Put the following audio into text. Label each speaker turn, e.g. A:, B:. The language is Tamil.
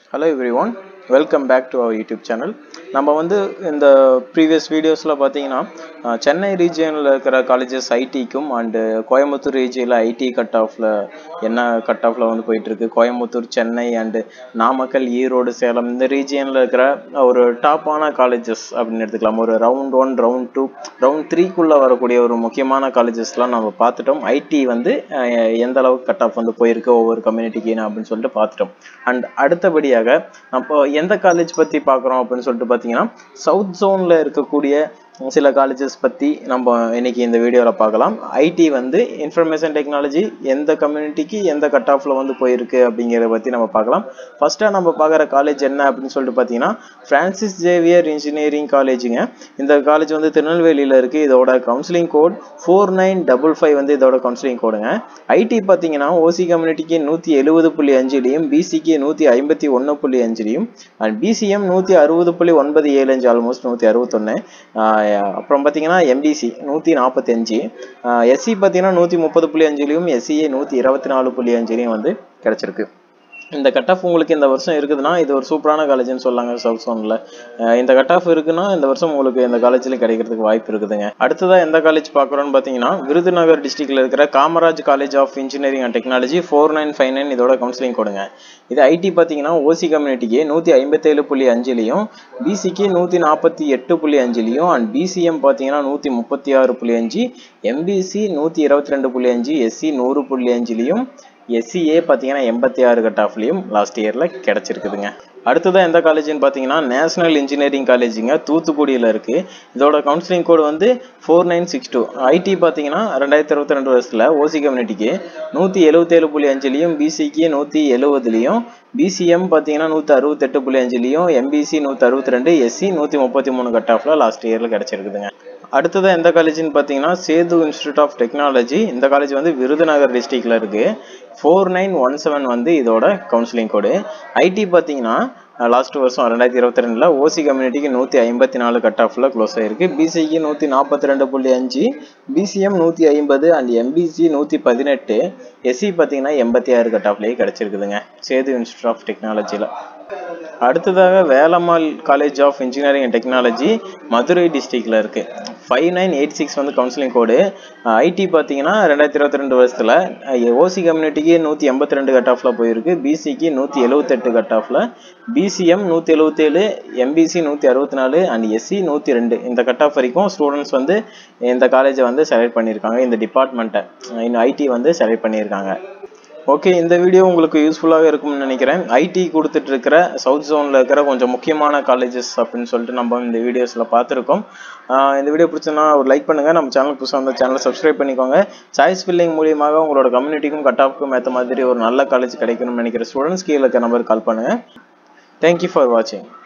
A: hello everyone welcome back to our YouTube channel நம்ம வந்து இந்த ப்ரீவியஸ் வீடியோஸில் பார்த்தீங்கன்னா அஹ், சென்னை ரீஜியனில் இருக்கிற காலேஜஸ் ஐடிக்கும் அண்டு கோயம்புத்தூர் ரீஜியனில் ஐடி கட் ஆஃபில் என்ன கட் ஆஃபில் வந்து போயிட்டுருக்கு கோயம்புத்தூர் சென்னை அண்டு நாமக்கல் ஈரோடு சேலம் இந்த ரீஜியனில் இருக்கிற ஒரு டாப்பான காலேஜஸ் அப்படின்னு எடுத்துக்கலாம் ஒரு round one round two round த்ரீக்குள்ளே வரக்கூடிய ஒரு முக்கியமான காலேஜஸ்லாம் நம்ம பார்த்துட்டோம் ஐடி வந்து அஹ், எந்த அளவுக்கு கட் ஆஃப் வந்து போயிருக்கு ஒவ்வொரு கம்யூனிட்டிக்கு அப்படின்னு சொல்லிட்டு பார்த்துட்டோம் அண்ட் அடுத்தபடியாக நம்ம எந்த காலேஜ் பற்றி பார்க்குறோம் அப்படின்னு சொல்லிட்டு பார்த்தீங்கன்னா சவுத் ஜோனில் இருக்கக்கூடிய சில காலேஜஸ் பற்றி நம்ம இன்னைக்கு இந்த வீடியோவில் பார்க்கலாம் ஐடி வந்து இன்ஃபர்மேஷன் டெக்னாலஜி எந்த கம்யூனிட்டிக்கு எந்த கட் ஆஃபில் வந்து போயிருக்கு அப்படிங்கிறத பற்றி நம்ம பார்க்கலாம் ஃபஸ்ட்டாக நம்ம பார்க்குற காலேஜ் என்ன அப்படின்னு சொல்லிட்டு பார்த்தீங்கன்னா ஃப்ரான்சிஸ் ஜேவியர் இன்ஜினியரிங் காலேஜுங்க இந்த காலேஜ் வந்து திருநெல்வேலியில் இருக்குது இதோட counselling code four nine double five வந்து இதோட கவுன்சிலிங் கோடுங்க ஐடி பார்த்தீங்கன்னா ஓசி கம்யூனிட்டிக்கு நூற்றி எழுபது புள்ளி அஞ்சுலையும் பிசிக்கு நூற்றி ஐம்பத்தி ஒன்று புள்ளி அஞ்சுலையும் அண்ட் பிசிஎம் நூற்றி அறுபது புள்ளி ஒன்பது ஏழு அஞ்சு ஆல்மோஸ்ட் நூற்றி அறுபத்தொன்று அப்புறம் பார்த்தீங்கன்னா எம்பிசி நூற்றி நாற்பத்தி அஞ்சு எஸ்சி பார்த்தீங்கன்னா நூற்றி முப்பது புள்ளி அஞ்சுலையும் எஸ்சிஏ நூற்றி இருபத்தி நாலு புள்ளி அஞ்சுலையும் வந்து கிடச்சிருக்கு இந்த கட் ஆஃப் உங்களுக்கு இந்த வருஷம் இருக்குதுன்னா இது ஒரு சூப்பரான காலேஜ்னு சொல்லாங்க சவுத் சோனில் இந்த கட் ஆஃப் இருக்குன்னா இந்த வருஷம் உங்களுக்கு இந்த காலேஜில் கிடைக்கிறதுக்கு வாய்ப்பு இருக்குதுங்க அடுத்ததாக எந்த காலேஜ் பார்க்குறோன்னு பார்த்தீங்கன்னா விருதுநகர் டிஸ்ட்ரிக்டில் இருக்கிற Kamaraj college of engineering and technology four nine five nine இதோட கவுன்சிலிங் கொடுங்க இது ஐடி பார்த்தீங்கன்னா ஓசி கம்யூனிட்டிக்கு நூற்றி ஐம்பத்தேழு புள்ளி அஞ்சுலையும் பிசிக்கு நூற்றி நாற்பத்தி எட்டு புள்ளி அஞ்சுலையும் அண்ட் பிசிஎம் பார்த்தீங்கன்னா நூற்றி முப்பத்தி ஆறு புள்ளி அஞ்சு எம்பிசி நூற்றி இருபத்தி ரெண்டு புள்ளி அஞ்சு எஸ்சி நூறு புள்ளி அஞ்சுலையும் எஸ்சிஏ பார்த்தீங்கன்னா எண்பத்தி ஆறு கட் ஆஃப்லையும் லாஸ்ட் இயரில் கிடச்சிருக்குதுங்க அடுத்ததாக எந்த காலேஜ்னு பார்த்தீங்கன்னா நேஷனல் இன்ஜினியரிங் காலேஜுங்க தூத்துக்குடியில் இருக்குது இதோட கவுன்சிலிங் கோடு வந்து four nine six two IT பார்த்தீங்கன்னா ரெண்டாயிரத்தி இருபத்தி ரெண்டு வருஷத்தில் ஓசி கம்யூனிட்டிக்கு நூற்றி எழுபத்தேழு புள்ளி அஞ்சுலையும் பிசிக்கு நூற்றி எழுபதுலையும் பிசிஎம் பார்த்தீங்கன்னா நூற்றி அறுபத்தெட்டு புள்ளி அஞ்சுலையும் எம்பிசி நூற்றி அறுபத்தி ரெண்டு எஸ்சி நூற்றி முப்பத்தி மூணு கட் ஆஃபில் லாஸ்ட் இயரில் கிடச்சிருக்குதுங்க அடுத்ததாக எந்த காலேஜ்னு பார்த்தீங்கன்னா சேது இன்ஸ்டியூட் ஆஃப் டெக்னாலஜி இந்த காலேஜ் வந்து விருதுநகர் டிஸ்ட்ரிக்டில் இருக்குது ஃபோர் நைன் ஒன் செவன் வந்து இதோட கவுன்சிலிங் கோடு ஐடி பார்த்தீங்கன்னா லாஸ்ட் வருஷம் ரெண்டாயிரத்தி இருபத்தி ரெண்டில் ஓசி கம்யூனிட்டிக்கு நூற்றி ஐம்பத்தி நாலு கட் ஆஃபில் க்ளோஸ் ஆயிருக்கு பிசிக்கு நூற்றி நாற்பத்தி ரெண்டு புள்ளி அஞ்சு பிசிஎம் நூற்றி ஐம்பது அண்ட் எம்பிசி நூற்றி பதினெட்டு எஸ்சி பார்த்தீங்கன்னா எண்பத்தி ஆறு கட் ஆஃப்லேயே கிடச்சிருக்குதுங்க சேது இன்ஸ்டியூட் ஆஃப் டெக்னாலஜியில் அடுத்ததாக Velammal college of engineering and technology Madurai டிஸ்ட்ரிக்டில் இருக்குது ஃபைவ் நைன் எயிட் சிக்ஸ் வந்து கவுன்சிலிங் கோடு ஐடி பார்த்தீங்கன்னா ரெண்டாயிரத்தி இருபத்தி ரெண்டு வருஷத்தில் ஓசி கம்யூனிட்டிக்கு நூற்றி எண்பத்தி ரெண்டு கட் ஆஃபில் போயிருக்கு பிசிக்கு நூற்றி எழுபத்தெட்டு கட் ஆஃபில் பிசிஎம் நூற்றி எழுபத்தேழு எம்பிசி நூற்றி அறுபத்தி நாலு அண்ட் எஸ்சி நூற்றி ரெண்டு இந்த கட் ஆஃப் வரைக்கும் ஸ்டூடெண்ட்ஸ் வந்து இந்த காலேஜை வந்து செலக்ட் பண்ணியிருக்காங்க இந்த டிபார்ட்மெண்ட்டை இன்னும் ஐடி வந்து செலக்ட் பண்ணியிருக்காங்க ஓகே இந்த வீடியோ உங்களுக்கு யூஸ்ஃபுல்லாக இருக்கும்னு நினைக்கிறேன் ஐடி கொடுத்துட்டு இருக்கிற சவுத் ஜோனில் இருக்கிற கொஞ்சம் முக்கியமான காலேஜஸ் அப்படின்னு சொல்லிட்டு நம்ம இந்த வீடியோஸில் பார்த்துருக்கோம் ஆஹ் இந்த வீடியோ பிடிச்சனா ஒரு லைக் பண்ணுங்கள் நம்ம சேனல் புதுசாக வந்து சேனலை சப்ஸ்கிரைப் பண்ணிக்கோங்க சாய்ஸ் ஃபில்லிங் மூலியமாக உங்களோட கம்யூனிட்டிக்கும் கட் ஆஃப்க்கும் ஏற்ற மாதிரி ஒரு நல்ல காலேஜ் கிடைக்கணும்னு நினைக்கிற ஸ்டூடெண்ட்ஸ் கீழே இருக்க நம்பருக்கு கால் பண்ணுங்கள் தேங்க்யூ ஃபார் வாட்சிங்